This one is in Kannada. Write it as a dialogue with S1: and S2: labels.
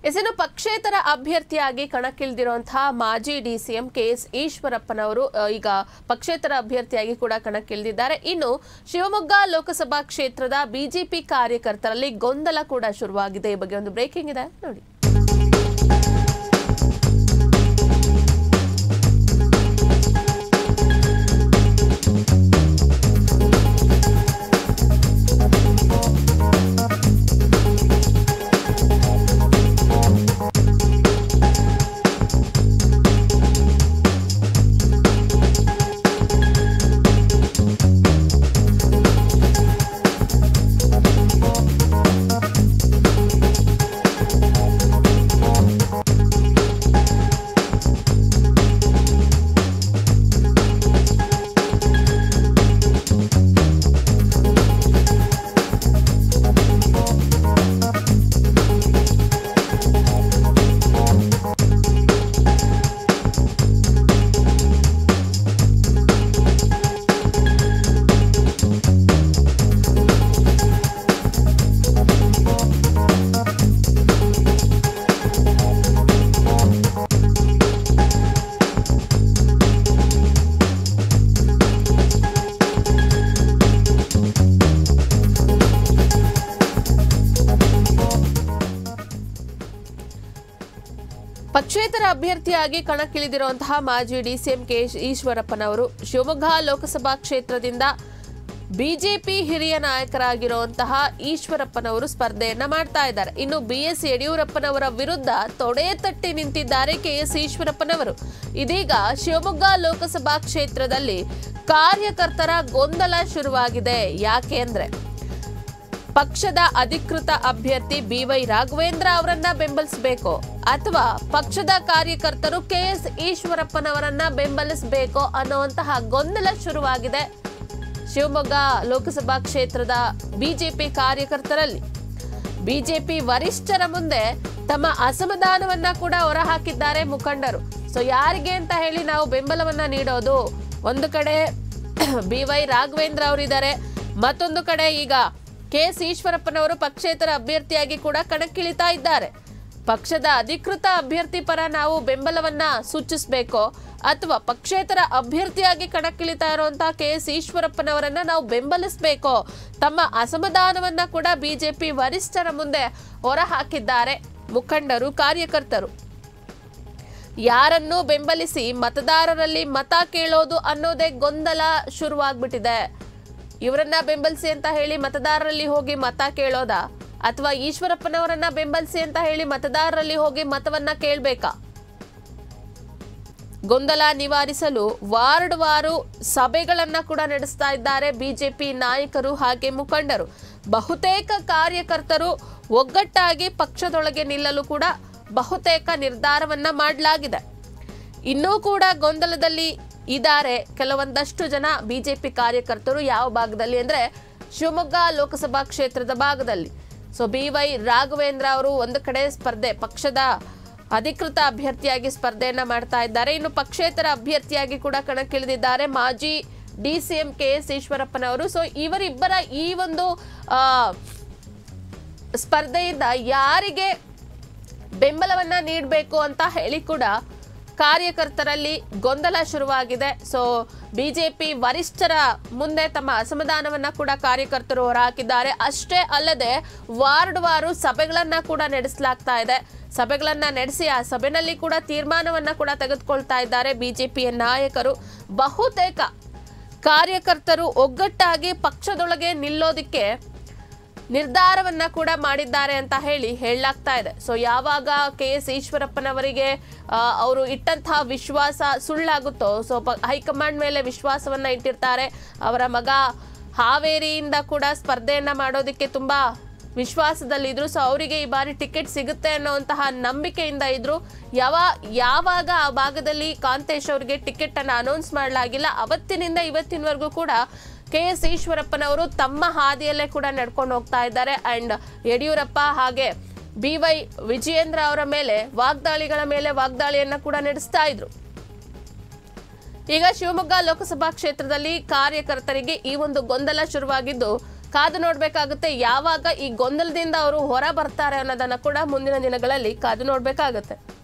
S1: ಎಸೆನು ಪಕ್ಷೇತರ ಅಭ್ಯರ್ಥಿಯಾಗಿ ಕಣಕ್ಕಿಳಿದಿರುವಂತಹ ಮಾಜಿ ಡಿಸಿಎಂ ಕೆ ಎಸ್ ಈಶ್ವರಪ್ಪನವರು ಅ, ಈಗ ಪಕ್ಷೇತರ ಅಭ್ಯರ್ಥಿಯಾಗಿ ಕೂಡ ಕಣಕ್ಕಿಳಿದಿದ್ದಾರೆ ಇನ್ನು ಶಿವಮೊಗ್ಗ ಲೋಕಸಭಾ ಕ್ಷೇತ್ರದ ಬಿಜೆಪಿ ಕಾರ್ಯಕರ್ತರಲ್ಲಿ ಗೊಂದಲ ಕೂಡ ಶುರುವಾಗಿದೆ ಈ ಬಗ್ಗೆ ಒಂದು ಬ್ರೇಕಿಂಗ್ ಇದೆ ನೋಡಿ ಪಕ್ಷೇತರ ಅಭ್ಯರ್ಥಿಯಾಗಿ ಕಣಕ್ಕಿಳಿದಿರುವಂತಹ ಮಾಜಿ ಡಿಸಿಎಂ ಕೆ ಈಶ್ವರಪ್ಪನವರು ಶಿವಮೊಗ್ಗ ಲೋಕಸಭಾ ಕ್ಷೇತ್ರದಿಂದ ಬಿಜೆಪಿ ಹಿರಿಯ ನಾಯಕರಾಗಿರುವಂತಹ ಈಶ್ವರಪ್ಪನವರು ಸ್ಪರ್ಧೆಯನ್ನ ಮಾಡ್ತಾ ಇದ್ದಾರೆ ಇನ್ನು ಬಿ ಎಸ್ ಯಡಿಯೂರಪ್ಪನವರ ವಿರುದ್ಧ ತೊಡೆ ತಟ್ಟಿ ನಿಂತಿದ್ದಾರೆ ಕೆ ಎಸ್ ಈಶ್ವರಪ್ಪನವರು ಇದೀಗ ಶಿವಮೊಗ್ಗ ಲೋಕಸಭಾ ಕ್ಷೇತ್ರದಲ್ಲಿ ಕಾರ್ಯಕರ್ತರ ಗೊಂದಲ ಶುರುವಾಗಿದೆ ಯಾಕೆ ಅಂದ್ರೆ ಪಕ್ಷದ ಅಧಿಕೃತ ಅಭ್ಯರ್ಥಿ ಬಿವೈ ರಾಘವೇಂದ್ರ ಅವರನ್ನ ಬೆಂಬಲಿಸಬೇಕೋ ಅಥವಾ ಪಕ್ಷದ ಕಾರ್ಯಕರ್ತರು ಕೆಎಸ್ ಈಶ್ವರಪ್ಪನವರನ್ನ ಬೆಂಬಲಿಸಬೇಕೋ ಅನ್ನುವಂತಹ ಗೊಂದಲ ಶುರುವಾಗಿದೆ ಶಿವಮೊಗ್ಗ ಲೋಕಸಭಾ ಕ್ಷೇತ್ರದ ಬಿಜೆಪಿ ಕಾರ್ಯಕರ್ತರಲ್ಲಿ ಬಿಜೆಪಿ ವರಿಷ್ಠರ ಮುಂದೆ ತಮ್ಮ ಅಸಮಾಧಾನವನ್ನ ಕೂಡ ಹೊರಹಾಕಿದ್ದಾರೆ ಮುಖಂಡರು ಸೊ ಯಾರಿಗೆ ಅಂತ ಹೇಳಿ ನಾವು ಬೆಂಬಲವನ್ನ ನೀಡೋದು ಒಂದು ಕಡೆ ಬಿ ವೈ ರಾಘವೇಂದ್ರ ಅವರಿದ್ದಾರೆ ಮತ್ತೊಂದು ಕಡೆ ಈಗ ಕೆ ಎಸ್ ಈಶ್ವರಪ್ಪನವರು ಪಕ್ಷೇತರ ಅಭ್ಯರ್ಥಿಯಾಗಿ ಕೂಡ ಕಣಕ್ಕಿಳಿತಾ ಇದ್ದಾರೆ ಪಕ್ಷದ ಅಧಿಕೃತ ಅಭ್ಯರ್ಥಿ ಪರ ನಾವು ಬೆಂಬಲವನ್ನ ಸೂಚಿಸಬೇಕೋ ಅಥವಾ ಪಕ್ಷೇತರ ಅಭ್ಯರ್ಥಿಯಾಗಿ ಕಣಕ್ಕಿಳಿತಾ ಇರುವಂತಹ ಕೆ ಎಸ್ ಈಶ್ವರಪ್ಪನವರನ್ನ ನಾವು ಬೆಂಬಲಿಸಬೇಕೋ ತಮ್ಮ ಅಸಮಾಧಾನವನ್ನ ಕೂಡ ಬಿಜೆಪಿ ವರಿಷ್ಠರ ಮುಂದೆ ಹೊರಹಾಕಿದ್ದಾರೆ ಮುಖಂಡರು ಕಾರ್ಯಕರ್ತರು ಯಾರನ್ನು ಬೆಂಬಲಿಸಿ ಮತದಾರರಲ್ಲಿ ಮತ ಕೇಳೋದು ಅನ್ನೋದೇ ಗೊಂದಲ ಶುರುವಾಗ್ಬಿಟ್ಟಿದೆ ಇವರನ್ನ ಬೆಂಬಲಿಸಿ ಅಂತ ಹೇಳಿ ಮತದಾರರಲ್ಲಿ ಹೋಗಿ ಮತ ಕೇಳೋದಾ ಅಥವಾ ಈಶ್ವರಪ್ಪನವರನ್ನ ಬೆಂಬಲಿಸಿ ಅಂತ ಹೇಳಿ ಮತದಾರರಲ್ಲಿ ಹೋಗಿ ಮತವನ್ನ ಕೇಳ್ಬೇಕಾ ಗೊಂದಲ ನಿವಾರಿಸಲು ವಾರ್ಡ್ ವಾರು ಸಭೆಗಳನ್ನ ಕೂಡ ನಡೆಸ್ತಾ ಇದ್ದಾರೆ ಬಿಜೆಪಿ ನಾಯಕರು ಹಾಗೆ ಮುಖಂಡರು ಬಹುತೇಕ ಕಾರ್ಯಕರ್ತರು ಒಗ್ಗಟ್ಟಾಗಿ ಪಕ್ಷದೊಳಗೆ ನಿಲ್ಲಲು ಕೂಡ ಬಹುತೇಕ ನಿರ್ಧಾರವನ್ನ ಮಾಡಲಾಗಿದೆ ಇನ್ನೂ ಕೂಡ ಗೊಂದಲದಲ್ಲಿ ಇದ್ದಾರೆ ಕೆಲವೊಂದಷ್ಟು ಜನ ಬಿಜೆಪಿ ಕಾರ್ಯಕರ್ತರು ಯಾವ ಭಾಗದಲ್ಲಿ ಅಂದ್ರೆ ಶಿವಮೊಗ್ಗ ಲೋಕಸಭಾ ಕ್ಷೇತ್ರದ ಭಾಗದಲ್ಲಿ ಸೊ ಬಿ ವೈ ರಾಘವೇಂದ್ರ ಅವರು ಒಂದು ಕಡೆ ಸ್ಪರ್ಧೆ ಪಕ್ಷದ ಅಧಿಕೃತ ಅಭ್ಯರ್ಥಿಯಾಗಿ ಸ್ಪರ್ಧೆಯನ್ನ ಮಾಡ್ತಾ ಇದ್ದಾರೆ ಇನ್ನು ಪಕ್ಷೇತರ ಅಭ್ಯರ್ಥಿಯಾಗಿ ಕೂಡ ಕಣಕ್ಕಿಳಿದಿದ್ದಾರೆ ಮಾಜಿ D C M K S ಈಶ್ವರಪ್ಪನವರು ಸೊ ಇವರಿಬ್ಬರ ಈ ಒಂದು ಆ, ಸ್ಪರ್ಧೆಯಿಂದ ಯಾರಿಗೆ ಬೆಂಬಲವನ್ನ ನೀಡಬೇಕು ಅಂತ ಹೇಳಿ ಕೂಡ ಕಾರ್ಯಕರ್ತರಲ್ಲಿ ಗೊಂದಲ ಶುರುವಾಗಿದೆ ಸೊ ಬಿಜೆಪಿ ವರಿಷ್ಠರ ಮುಂದೆ ತಮ್ಮ ಅಸಮಾಧಾನವನ್ನ ಕೂಡ ಕಾರ್ಯಕರ್ತರು ಹೊರಹಾಕಿದ್ದಾರೆ ಅಷ್ಟೇ ಅಲ್ಲದೆ ವಾರ್ಡ್ ವಾರು ಸಭೆಗಳನ್ನ ಕೂಡ ನಡೆಸಲಾಗ್ತಾ ಇದೆ ಸಭೆಗಳನ್ನ ನಡೆಸಿ ಆ ಸಭೆಯಲ್ಲಿ ಕೂಡ ತೀರ್ಮಾನವನ್ನ ಕೂಡ ತೆಗೆದುಕೊಳ್ತಾ ಇದ್ದಾರೆ ಬಿಜೆಪಿಯ ನಾಯಕರು ಬಹುತೇಕ ಕಾರ್ಯಕರ್ತರು ಒಗ್ಗಟ್ಟಾಗಿ ಪಕ್ಷದೊಳಗೆ ನಿಲ್ಲೋದಿಕ್ಕೆ ನಿರ್ಧಾರವನ್ನ ಕೂಡ ಮಾಡಿದ್ದಾರೆ ಅಂತ ಹೇಳಿ ಹೇಳಲಾಗ್ತಾ ಇದೆ ಸೊ ಯಾವಾಗ ಕೆ ಎಸ್ ಈಶ್ವರಪ್ಪನವರಿಗೆ ಆ, ಅವರು ಇಟ್ಟಂತಹ ವಿಶ್ವಾಸ ಸುಳ್ಳಾಗುತ್ತೋ ಸೊ ಪ- ಹೈಕಮಾಂಡ್ ಮೇಲೆ ವಿಶ್ವಾಸವನ್ನ ಇಟ್ಟಿರ್ತಾರೆ ಅವರ ಮಗ ಹಾವೇರಿಯಿಂದ ಕೂಡ ಸ್ಪರ್ಧೆಯನ್ನ ಮಾಡೋದಕ್ಕೆ ತುಂಬಾ ವಿಶ್ವಾಸದಲ್ಲಿದ್ರು ಸೊ ಅವರಿಗೆ ಈ ಬಾರಿ ಟಿಕೆಟ್ ಸಿಗುತ್ತೆ ಅನ್ನುವಂತಹ ನಂಬಿಕೆಯಿಂದ ಇದ್ರು ಯಾವ ಯಾವಾಗ ಆ ಭಾಗದಲ್ಲಿ ಕಾಂತೇಶ್ ಅವರಿಗೆ ಟಿಕೆಟ್ ಅನ್ನ ಅನೌನ್ಸ್ ಮಾಡಲಾಗಿಲ್ಲ ಅವತ್ತಿನಿಂದ ಇವತ್ತಿನವರೆಗೂ ಕೂಡ ಕೆ ಎಸ್ ಈಶ್ವರಪ್ಪನವರು ತಮ್ಮ ಹಾದಿಯಲ್ಲೇ ಕೂಡ ನಡ್ಕೊಂಡು ಹೋಗ್ತಾ ಇದ್ದಾರೆ ಅಂಡ್ ಯಡಿಯೂರಪ್ಪ ಹಾಗೆ ಬಿ ವೈ ವಿಜಯೇಂದ್ರ ಅವರ ಮೇಲೆ ವಾಗ್ದಾಳಿಗಳ ಮೇಲೆ ವಾಗ್ದಾಳಿಯನ್ನ ಕೂಡ ನಡೆಸ್ತಾ ಇದ್ರು ಈಗ ಶಿವಮೊಗ್ಗ ಲೋಕಸಭಾ ಕ್ಷೇತ್ರದಲ್ಲಿ ಕಾರ್ಯಕರ್ತರಿಗೆ ಈ ಒಂದು ಗೊಂದಲ ಶುರುವಾಗಿದ್ದು ಕಾದು ನೋಡ್ಬೇಕಾಗುತ್ತೆ ಯಾವಾಗ ಈ ಗೊಂದಲದಿಂದ ಅವರು ಹೊರ ಬರ್ತಾರೆ ಅನ್ನೋದನ್ನ ಕೂಡ ಮುಂದಿನ ದಿನಗಳಲ್ಲಿ ಕಾದು ನೋಡ್ಬೇಕಾಗುತ್ತೆ